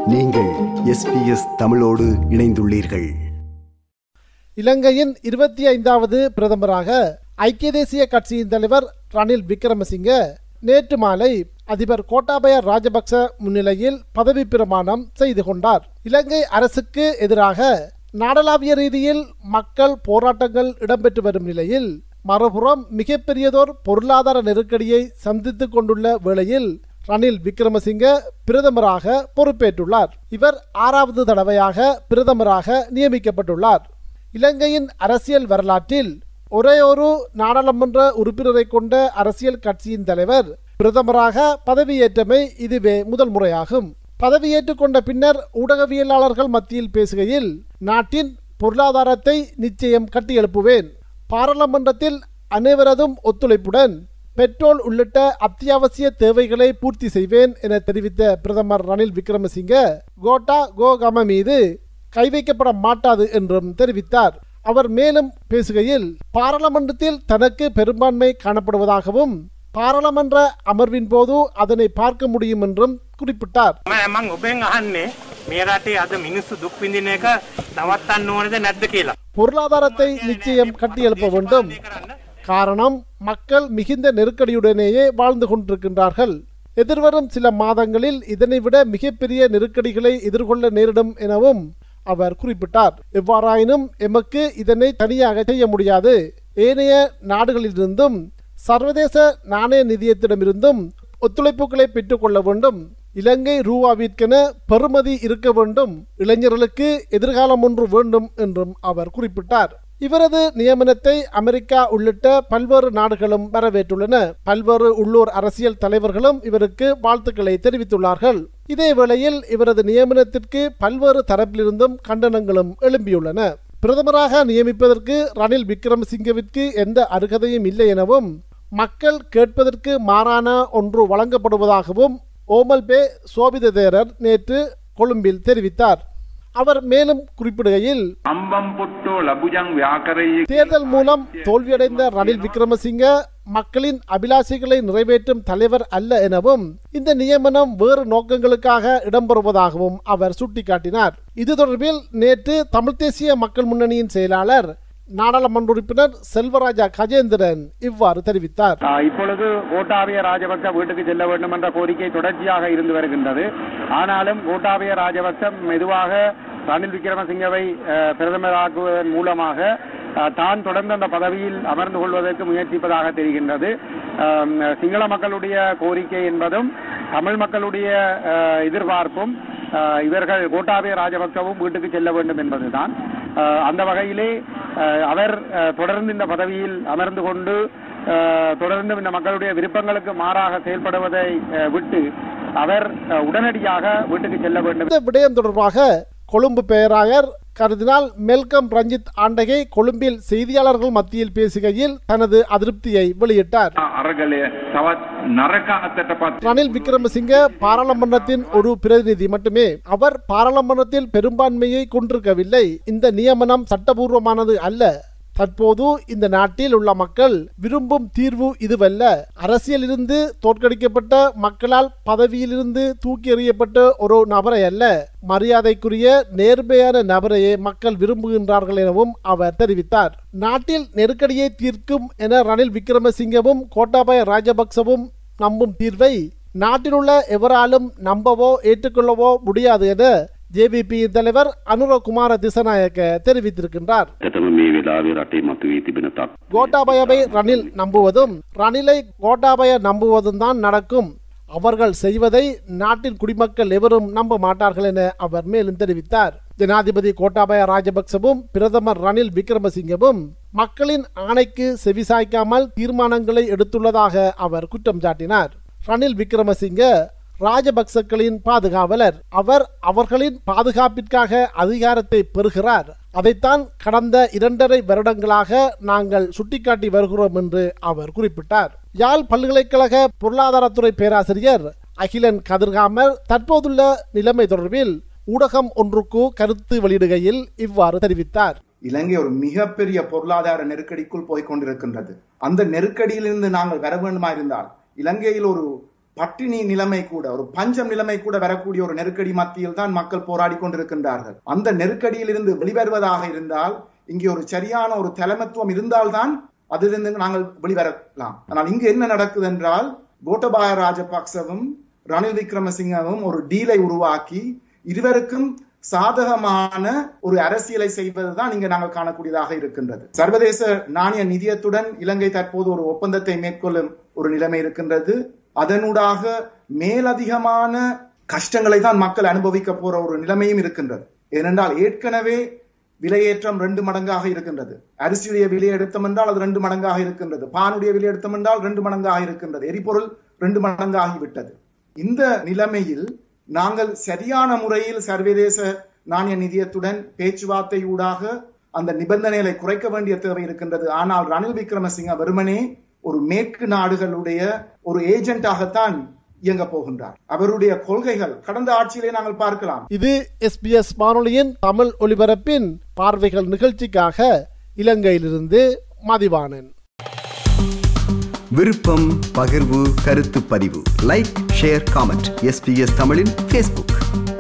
நீங்கள் எஸ்பிஎஸ் தமிழோடு இணைந்துள்ளீர்கள் இலங்கையின் இருபத்தி ஐந்தாவது பிரதமராக ஐக்கிய தேசிய கட்சியின் தலைவர் ரணில் விக்ரமசிங்க நேற்று மாலை அதிபர் கோட்டாபய ராஜபக்ச முன்னிலையில் பதவி பிரமாணம் செய்து கொண்டார் இலங்கை அரசுக்கு எதிராக நாடளாவிய ரீதியில் மக்கள் போராட்டங்கள் இடம்பெற்று வரும் நிலையில் மறுபுறம் மிகப்பெரியதோர் பொருளாதார நெருக்கடியை சந்தித்துக் கொண்டுள்ள வேளையில் ரணில் விக்ரமசிங்க பிரதமராக பொறுப்பேற்றுள்ளார் இவர் ஆறாவது தடவையாக பிரதமராக நியமிக்கப்பட்டுள்ளார் இலங்கையின் அரசியல் வரலாற்றில் ஒரே ஒரு நாடாளுமன்ற உறுப்பினரை கொண்ட அரசியல் கட்சியின் தலைவர் பிரதமராக பதவியேற்றமை இதுவே முதல் முறையாகும் பதவியேற்றுக் கொண்ட பின்னர் ஊடகவியலாளர்கள் மத்தியில் பேசுகையில் நாட்டின் பொருளாதாரத்தை நிச்சயம் கட்டியெழுப்புவேன் பாராளுமன்றத்தில் அனைவரதும் ஒத்துழைப்புடன் பெட்ரோல் உள்ளிட்ட அத்தியாவசிய தேவைகளை பூர்த்தி செய்வேன் என தெரிவித்த பிரதமர் ரணில் விக்ரமசிங்க கோட்டா கோகம மீது கை வைக்கப்பட மாட்டாது என்றும் தெரிவித்தார் அவர் மேலும் பேசுகையில் பாராளுமன்றத்தில் தனக்கு பெரும்பான்மை காணப்படுவதாகவும் பாராளுமன்ற அமர்வின் போது அதனை பார்க்க முடியும் என்றும் குறிப்பிட்டார் මම මං ඔබෙන් අහන්නේ මේ රටේ අද මිනිස්සු දුක් විඳින එක නවත්තන්න ඕනද නැද්ද කියලා. பொருளாதாரத்தை நிச்சயம் கட்டியெழுப்ப வேண்டும் காரணம் மக்கள் மிகுந்த நெருக்கடியுடனேயே வாழ்ந்து கொண்டிருக்கின்றார்கள் எதிர்வரும் சில மாதங்களில் இதனை விட மிகப்பெரிய நெருக்கடிகளை எதிர்கொள்ள நேரிடும் எனவும் அவர் குறிப்பிட்டார் எவ்வாறாயினும் எமக்கு இதனை தனியாக செய்ய முடியாது ஏனைய நாடுகளிலிருந்தும் சர்வதேச நாணய நிதியத்திடமிருந்தும் ஒத்துழைப்புகளை பெற்றுக்கொள்ள வேண்டும் இலங்கை ரூபாவிற்கென பெறுமதி இருக்க வேண்டும் இளைஞர்களுக்கு எதிர்காலம் ஒன்று வேண்டும் என்றும் அவர் குறிப்பிட்டார் இவரது நியமனத்தை அமெரிக்கா உள்ளிட்ட பல்வேறு நாடுகளும் வரவேற்றுள்ளன பல்வேறு உள்ளூர் அரசியல் தலைவர்களும் இவருக்கு வாழ்த்துக்களை தெரிவித்துள்ளார்கள் இதேவேளையில் இவரது நியமனத்திற்கு பல்வேறு தரப்பிலிருந்தும் கண்டனங்களும் எழும்பியுள்ளன பிரதமராக நியமிப்பதற்கு ரணில் விக்ரமசிங்கவிற்கு எந்த அருகதையும் இல்லை எனவும் மக்கள் கேட்பதற்கு மாறான ஒன்று வழங்கப்படுவதாகவும் ஓமல் பே சோபித தேரர் நேற்று கொழும்பில் தெரிவித்தார் அவர் மேலும் குறிப்பிடுகையில் අම්බම් පුට්ටෝ ලබුජං ව්‍යාකරයේ தேர்தல் மூலம் தோல்வியடைந்த ரணில் விக்ரமசிங்க மக்களின் அபிலாஷைகளை நிறைவேற்றும் தலைவர் அல்ல எனவும் இந்த நியமனம் வேறு நோக்கங்களுக்காக இடம்பெறுவதாகவும் அவர் சுட்டிக்காட்டினார் இது தொடர்பில் நேற்று தமிழ்த் தேசிய மக்கள் முன்னணியின் செயலாளர் நாடாளுமன்ற உறுப்பினர் செல்வராஜா கஜேந்திரன் இவ்வாறு தெரிவித்தார் ஆ, இப்பொழுது கோட்டாபய ராஜபக்ச வீட்டுக்கு செல்ல வேண்டும் என்ற கோரிக்கை தொடர்ச்சியாக இருந்து வருகின்றது ஆனாலும் கோட்டாபய ராஜபக்ச மெதுவாக ரணில் விக்ரமசிங்கவை அஹ், பிரதமராக்குவதன் மூலமாக அஹ், தான் தொடர்ந்து அந்த பதவியில் அமர்ந்து கொள்வதற்கு முயற்சிப்பதாக தெரிகின்றது ஆம், சிங்கள மக்களுடைய கோரிக்கை என்பதும் தமிழ் மக்களுடைய அஹ், எதிர்பார்ப்பும் அஹ், இவர்கள் கோட்டாபய ராஜபக்சவும் வீட்டுக்கு செல்ல வேண்டும் என்பதுதான் அஹ், அந்த வகையிலே அஹ், அவர் அஹ், தொடர்ந்து இந்த பதவியில் அமர்ந்து கொண்டு அஹ், தொடர்ந்து இந்த மக்களுடைய விருப்பங்களுக்கு மாறாக செயல்படுவதை அஹ், விட்டு அவர் அஹ், உடனடியாக வீட்டுக்கு செல்ல வேண்டும் இந்த விடயம் தொடர்பாக கொழும்பு பேராயர் கருதினால் மெல்கம் ரஞ்சித் ஆண்டகை கொழும்பில் செய்தியாளர்கள் மத்தியில் பேசுகையில் தனது அதிருப்தியை வெளியிட்டார் අරගලය තවත් නරක අතටපත් ரணில் விக்ரமசிங்க பாராளுமன்றத்தின் ஒரு பிரதிநிதி மட்டுமே அவர் பாராளுமன்றத்தில் பெரும்பான்மையை கொண்டிருக்கவில்லை இந்த நியமனம் சட்டபூர்வமானது அல்ல தற்போது இந்த நாட்டில் உள்ள மக்கள் விரும்பும் தீர்வு இதுவல்ல அரசியலிருந்து தோற்கடிக்கப்பட்ட மக்களால் பதவியிலிருந்து தூக்கி எறியப்பட்ட ஒரு நபரை அல்ல மரியாதைக்குரிய நேர்மையான நபரையே மக்கள் விரும்புகின்றார்கள் எனவும் அவர் தெரிவித்தார் நாட்டில் நெருக்கடியை தீர்க்கும் என ரணில் விக்ரமசிங்கவும் கோட்டாபய ராஜபக்சவும் நம்பும் தீர்வை நாட்டிலுள்ள எவராலும் நம்பவோ ஏற்றுக்கொள்ளவோ முடியாது என ஜேவிபியின் தலைவர் அனுரகுமார திசநாயக்க தெரிவித்திருக்கின்றார் ඇතම මේ වෙලාවේ රටේ මතුවී තිබෙන තත් கோட்டாபயவை ரணில் நம்புவதும் ரணிலை கோட்டாபய நம்புவதும் தான் நடக்கும் அவர்கள் செய்வதை நாட்டின் குடிமக்கள் எவரும் நம்ப மாட்டார்கள் என அவர் மேலும் தெரிவித்தார் ஜனாதிபதி கோட்டாபய ராஜபக்சவும் பிரதமர் ரணில் விக்ரமசிங்கவும் மக்களின் ஆணைக்கு செவிசாய்க்காமல் தீர்மானங்களை எடுத்துள்ளதாக அவர் குற்றம் சாட்டினார் ரணில் விக்ரமசிங்க ராஜபக்சக்களின் பாதுகாவலர் அவர் அவர்களின் பாதுகாப்பிற்காக அதிகாரத்தை பெறுகிறார் அதைத்தான் கடந்த இரண்டரை வருடங்களாக நாங்கள் சுட்டிக்காட்டி வருகிறோம் என்று அவர் குறிப்பிட்டார் யாழ் பல்கலைக்கழக பொருளாதாரத்துறை பேராசிரியர் அகிலன் கதிர்காமர் தற்போதுள்ள நிலைமை தொடர்பில் ஊடகம் ஒன்றுக்கு கருத்து வெளியிடுகையில் இவ்வாறு தெரிவித்தார் இலங்கை ஒரு மிகப்பெரிய பொருளாதார நெருக்கடிக்குள் போய்க் கொண்டிருக்கின்றது அந்த நெருக்கடியிலிருந்து நாங்கள் வர வேண்டுமா இருந்தால் இலங்கையில் ஒரு பட்டினி நிலைமை கூட ஒரு பஞ்சம் நிலைமை கூட வரக்கூடிய ஒரு நெருக்கடி மத்தியில் தான் மக்கள் போராடி கொண்டிருக்கின்றார்கள் அந்த நெருக்கடியில் இருந்து வெளிவருவதாக இருந்தால் இங்கே ஒரு சரியான ஒரு தலைமைத்துவம் இருந்தால்தான் அதிலிருந்து நாங்கள் வெளிவரலாம் ஆனால் இங்கு என்ன நடக்குது என்றால் கோட்டபாய ராஜபக்சவும் ரணில் விக்ரமசிங்கவும் ஒரு டீலை உருவாக்கி இருவருக்கும் சாதகமான ஒரு அரசியலை செய்வதுதான் இங்க நாங்கள் காணக்கூடியதாக இருக்கின்றது சர்வதேச நாணய நிதியத்துடன் இலங்கை தற்போது ஒரு ஒப்பந்தத்தை மேற்கொள்ளும் ஒரு நிலைமை இருக்கின்றது அதனூடாக மேலதிகமான கஷ்டங்களை தான் மக்கள் அனுபவிக்க போற ஒரு நிலைமையும் இருக்கின்றது ஏனென்றால் ஏற்கனவே விலையேற்றம் ரெண்டு மடங்காக இருக்கின்றது அரிசியுடைய விலை எடுத்தோம் என்றால் அது ரெண்டு மடங்காக இருக்கின்றது பானுடைய விலை எடுத்தோம் என்றால் ரெண்டு மடங்காக இருக்கின்றது எரிபொருள் ரெண்டு மடங்காகிவிட்டது இந்த நிலைமையில் நாங்கள் சரியான முறையில் சர்வதேச நாணய நிதியத்துடன் பேச்சுவார்த்தை ஊடாக அந்த நிபந்தனைகளை குறைக்க வேண்டிய தேவை இருக்கின்றது ஆனால் ரணில் விக்ரமசிங்க வெறுமனே ஒரு மேற்கு நாடுகளுடைய ஒரு ஏஜென்ட்டாகத்தான் இயங்க போகின்றார் அவருடைய கொள்கைகள் கடந்த ஆட்சியிலே நாங்கள் பார்க்கலாம் இது எஸ்பிஎஸ் வானொலியின் தமிழ் ஒலிபரப்பின் பார்வைகள் நிகழ்ச்சிக்காக இலங்கையிலிருந்து மதிவாணன் விருப்பம் பகிர்வு கருத்து பதிவு லைக் ஷேர் காமெண்ட் எஸ்பிஎஸ் தமிழின் ஃபேஸ்புக்